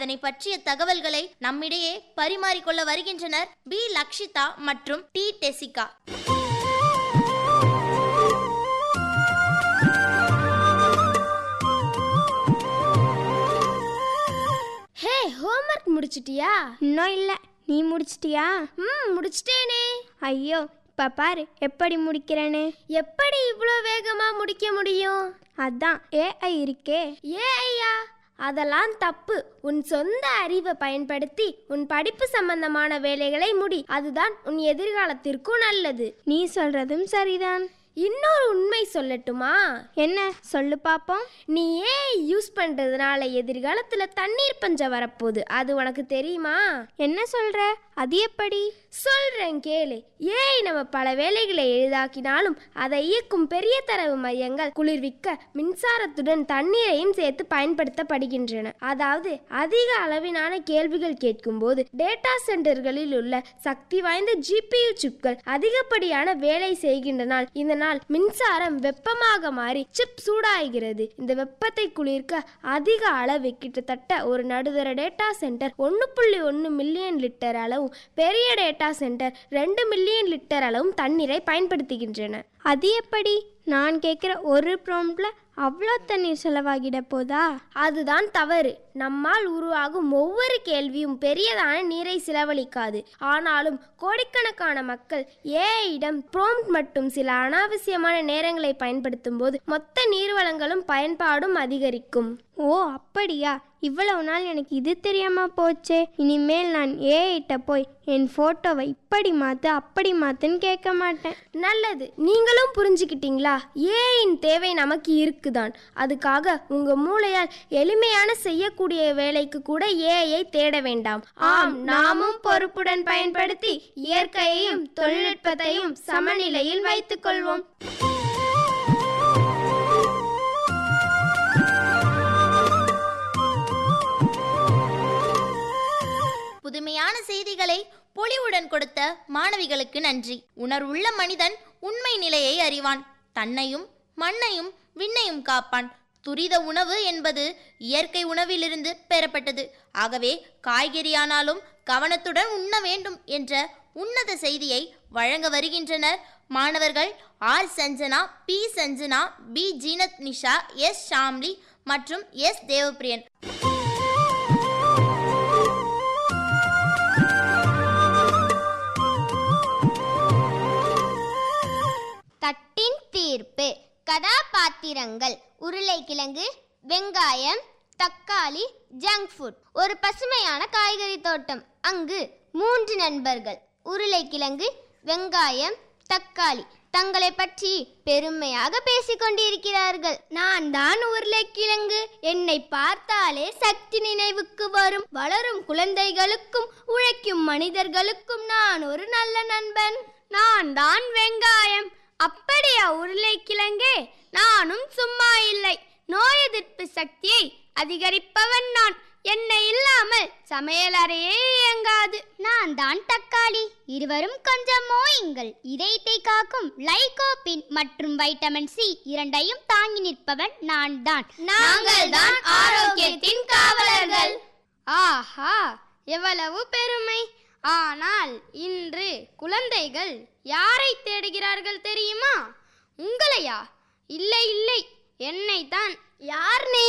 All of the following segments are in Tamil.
அதனை பற்றிய தகவல்களை நம்மிடையே பரிமாறிக்கொள்ள வருகின்றனர் பி லக்ஷிதா மற்றும் டி டெசிகா ஹே ஹோம்ஒர்க் முடிச்சிட்டியா இன்னும் இல்லை நீ முடிச்சிட்டியா ம் முடிச்சிட்டேனே ஐயோ இப்போ பாரு எப்படி முடிக்கிறேன்னு எப்படி இவ்வளோ வேகமா முடிக்க முடியும் அதான் ஏஐ இருக்கே ஏ ஐயா அதெல்லாம் தப்பு உன் சொந்த அறிவை பயன்படுத்தி உன் படிப்பு சம்பந்தமான வேலைகளை முடி அதுதான் உன் எதிர்காலத்திற்கும் நல்லது நீ சொல்றதும் சரிதான் இன்னொரு உண்மை சொல்லட்டுமா என்ன சொல்லு பாப்போம் நீ ஏன் யூஸ் பண்றதுனால எதிர்காலத்துல தண்ணீர் பஞ்சம் வரப்போகுது அது உனக்கு தெரியுமா என்ன சொல்ற அது எப்படி சொல்றேன் கேளு ஏய் நம்ம பல வேலைகளை எளிதாக்கினாலும் அதை இயக்கும் பெரிய தரவு மையங்கள் குளிர்விக்க மின்சாரத்துடன் தண்ணீரையும் சேர்த்து பயன்படுத்தப்படுகின்றன அதாவது அதிக அளவிலான கேள்விகள் கேட்கும்போது டேட்டா சென்டர்களில் உள்ள சக்தி வாய்ந்த ஜிபியு சிப்கள் அதிகப்படியான வேலை செய்கின்றனால் இதனால் மின்சாரம் வெப்பமாக மாறி சிப் சூடாகிறது இந்த வெப்பத்தை குளிர்க்க அதிக அளவு கிட்டத்தட்ட ஒரு நடுத்தர டேட்டா சென்டர் ஒன்று புள்ளி ஒன்று மில்லியன் லிட்டர் அளவும் பெரிய டேட்டா சென்டர் ரெண்டு மில்லியன் லிட்டர் அளவும் தண்ணீரை பயன்படுத்துகின்றன அது எப்படி நான் கேட்குற ஒரு ப்ராம்ப்ட்ல அவ்வளோ தண்ணீர் செலவாகிட போதா அதுதான் தவறு நம்மால் உருவாகும் ஒவ்வொரு கேள்வியும் பெரியதான நீரை செலவழிக்காது ஆனாலும் கோடிக்கணக்கான மக்கள் ஏஐயிடம் ப்ரோம்ட் மற்றும் சில அனாவசியமான நேரங்களை பயன்படுத்தும் போது மொத்த நீர்வளங்களும் பயன்பாடும் அதிகரிக்கும் ஓ அப்படியா இவ்வளவு நாள் எனக்கு இது தெரியாம போச்சே இனிமேல் நான் ஏஐட்ட போய் என் ஃபோட்டோவை இப்படி மாத்து அப்படி மாத்துன்னு கேட்க மாட்டேன் நல்லது நீங்களும் புரிஞ்சுக்கிட்டீங்களா ஏஐயின் தேவை நமக்கு இருக்குதான் அதுக்காக உங்க மூளையால் எளிமையான செய்யக்கூடிய வேலைக்கு கூட ஏஐயை தேட வேண்டாம் ஆம் நாமும் பொறுப்புடன் பயன்படுத்தி இயற்கையையும் தொழில்நுட்பத்தையும் சமநிலையில் வைத்துக் கொள்வோம் புதுமையான செய்திகளை பொலிவுடன் கொடுத்த மாணவிகளுக்கு நன்றி உணர்வுள்ள மனிதன் உண்மை நிலையை அறிவான் தன்னையும் மண்ணையும் விண்ணையும் காப்பான் துரித உணவு என்பது இயற்கை உணவிலிருந்து பெறப்பட்டது ஆகவே காய்கறியானாலும் கவனத்துடன் உண்ண வேண்டும் என்ற உன்னத செய்தியை வழங்க வருகின்றனர் மாணவர்கள் R Sanjana P Sanjana P Zeenath Nisha S Shamli மற்றும் எஸ் தேவப்பிரியன் தட்டின் தீர்ப்பு கதாபாத்திரங்கள் உருளைக்கிழங்கு வெங்காயம் தக்காளி ஜங்க் ஃபுட் ஒரு பசுமையான காய்கறி தோட்டம் அங்கு மூன்று நண்பர்கள் உருளைக்கிழங்கு வெங்காயம் தக்காளி தங்களை பற்றி பெருமையாக பேசிக் கொண்டிருக்கிறார்கள் நான் தான் உருளைக்கிழங்கு என்னை பார்த்தாலே சக்தி நினைவுக்கு வரும் வளரும் குழந்தைகளுக்கும் உழைக்கும் மனிதர்களுக்கும் நான் ஒரு நல்ல நண்பன் நான் தான் வெங்காயம் அப்படியா உருளைக்கிழங்கே நானும் சும்மா இல்லை நோய் எதிர்ப்பு சக்தியை அதிகரிப்பவன் நான் என்னை இல்லாமல் சமையலறையே இயங்காது நான் தான் தக்காளி இருவரும் கொஞ்சம் மோயுங்கள் இதயத்தை காக்கும் லைகோபின் மற்றும் வைட்டமின் சி இரண்டையும் தாங்கி நிற்பவன் நான் தான் நாங்கள் தான் ஆரோக்கியத்தின் காவலர்கள் ஆஹா எவ்வளவு பெருமை ஆனால் இன்று குழந்தைகள் யாரை தேடுகிறார்கள் தெரியுமா உங்களையா இல்லை இல்லை என்னைத்தான் யார் நீ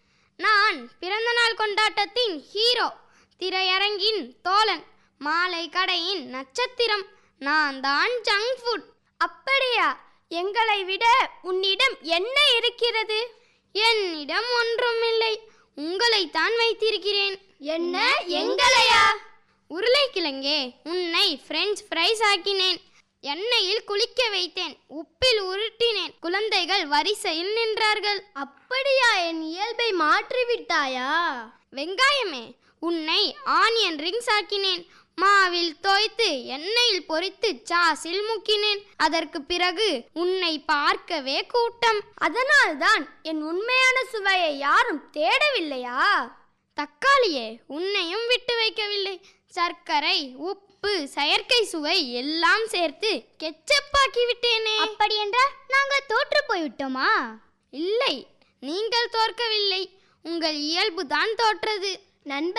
நான் பிறந்தநாள் கொண்டாட்டத்தின் ஹீரோ திரையரங்கின் தோழன் மாலை கடையின் நட்சத்திரம் நான் தான் ஜங்க் ஃபுட் அப்படியா எங்களை விட உன்னிடம் என்ன இருக்கிறது என்னிடம் ஒன்றுமில்லை உங்களைத்தான் வைத்திருக்கிறேன் என்ன எங்களையா உருளைக்கிழங்கே உன்னை பிரெஞ்ச் ஃப்ரைஸ் ஆக்கினேன் எண்ணெயில் குளிக்க வைத்தேன் உப்பில் உருட்டினேன் குழந்தைகள் வரிசையில் நின்றார்கள் அப்படியா என் இயல்பை மாற்றிவிட்டாயா வெங்காயமே உன்னை ஆனியன் ரிங்ஸ் ஆக்கினேன் மாவில் தோய்த்து எண்ணெயில் பொரித்து சாஸில் முக்கினேன் அதற்கு பிறகு உன்னை பார்க்கவே கூட்டம் அதனால்தான் என் உண்மையான சுவையை யாரும் தேடவில்லையா தக்காளியே உன்னையும் விட்டு வைக்கவில்லை சர்க்கரை உப்பு செயற்கை சுவை எல்லாம் சேர்த்து கெச்சப்பாக்கி விட்டேனே அப்படி என்றால் நாங்கள் தோற்று போய்விட்டோமா இல்லை நீங்கள் தோற்கவில்லை உங்கள் இயல்புதான் தோற்றது நண்பர்